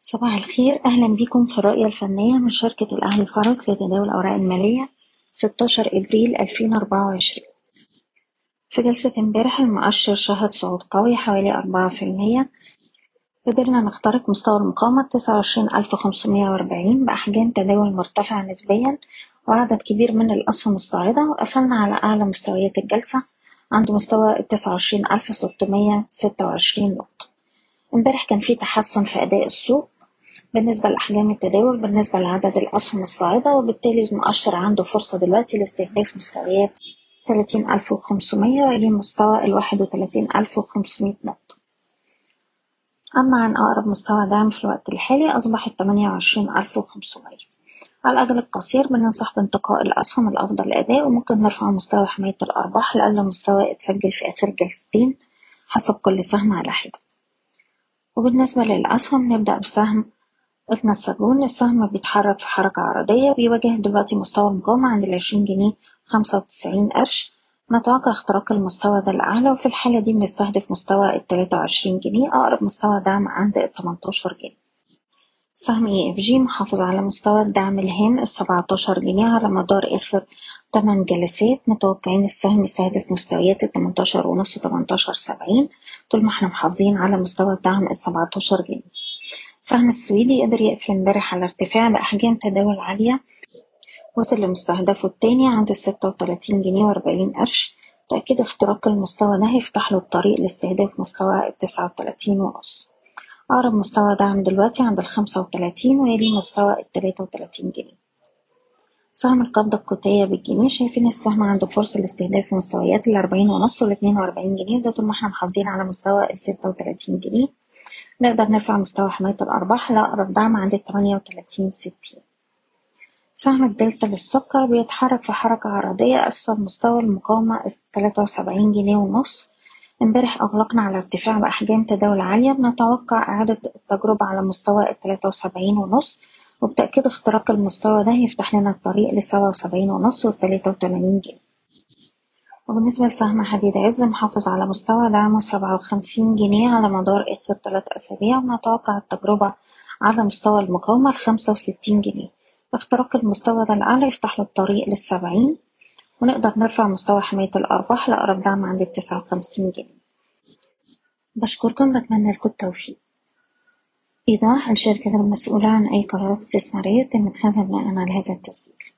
صباح الخير أهلا بكم في الرؤية الفنية من شركة الأهلي فرس لتداول الأوراق المالية 16 إبريل 2024 في جلسة امبارح المؤشر شهد صعود قوي حوالي أربعة في المية قدرنا نخترق مستوى المقاومة تسعة وعشرين ألف خمسمية وأربعين بأحجام تداول مرتفعة نسبيا وعدد كبير من الأسهم الصاعدة وقفلنا على أعلى مستويات الجلسة عند مستوى التسعة وعشرين ألف ستمية ستة وعشرين نقطة امبارح كان في تحسن في أداء السوق بالنسبة لأحجام التداول بالنسبة لعدد الأسهم الصاعدة وبالتالي المؤشر عنده فرصة دلوقتي لاستهداف مستويات تلاتين ألف وخمسمية وإلى مستوى الواحد وتلاتين ألف وخمسمية نقطة أما عن أقرب مستوى دعم في الوقت الحالي أصبح التمانية وعشرين ألف وخمسمية على الأجل القصير بننصح بانتقاء الأسهم الأفضل أداء وممكن نرفع مستوى حماية الأرباح لأقل مستوى اتسجل في آخر جلستين حسب كل سهم على حدة وبالنسبة للأسهم نبدأ بسهم النساجون السهم بيتحرك في حركة عرضية بيواجه دلوقتي مستوى المقاومة عند العشرين جنيه خمسة وتسعين قرش نتوقع اختراق المستوى ده الأعلى وفي الحالة دي بنستهدف مستوى التلاتة وعشرين جنيه أقرب مستوى دعم عند التمنتاشر جنيه سهم اي اف جي محافظ على مستوى الدعم الهام السبعتاشر جنيه على مدار آخر تمن جلسات متوقعين السهم يستهدف مستويات التمنتاشر ونص تمنتاشر سبعين طول ما احنا محافظين على مستوى الدعم السبعتاشر جنيه السهم السويدي قدر يقفل امبارح على ارتفاع بأحجام تداول عالية وصل لمستهدفه التاني عند الستة وتلاتين جنيه وأربعين قرش تأكيد اختراق المستوى ده هيفتح له الطريق لاستهداف مستوى التسعة وتلاتين ونص أقرب مستوى دعم دلوقتي عند الخمسة وتلاتين ويلي مستوى التلاتة وتلاتين جنيه سهم القبضة القوتية بالجنيه شايفين السهم عنده فرصة لاستهداف مستويات الأربعين ونص والاتنين وأربعين جنيه ده طول ما احنا محافظين على مستوى الستة وتلاتين جنيه نقدر نرفع مستوى حماية الأرباح لأقرب دعم عند التمانية وتلاتين ستين سهم الدلتا للسكر بيتحرك في حركة عرضية أسفل مستوى المقاومة التلاتة وسبعين جنيه ونص امبارح أغلقنا على ارتفاع بأحجام تداول عالية بنتوقع إعادة التجربة على مستوى التلاتة وسبعين ونص وبتأكيد اختراق المستوى ده يفتح لنا الطريق لسبعة وسبعين ونص والتلاتة وتمانين جنيه وبالنسبة لسهم حديد عز محافظ على مستوى دعمه سبعة وخمسين جنيه على مدار آخر تلات أسابيع ونتوقع التجربة على مستوى المقاومة الخمسة وستين جنيه اختراق المستوى ده الأعلى يفتح له الطريق للسبعين ونقدر نرفع مستوى حماية الأرباح لأقرب دعم عند التسعة وخمسين جنيه بشكركم بتمنى لكم التوفيق إيضاح الشركة غير مسؤولة عن أي قرارات استثمارية تم اتخاذها بناء على هذا التسجيل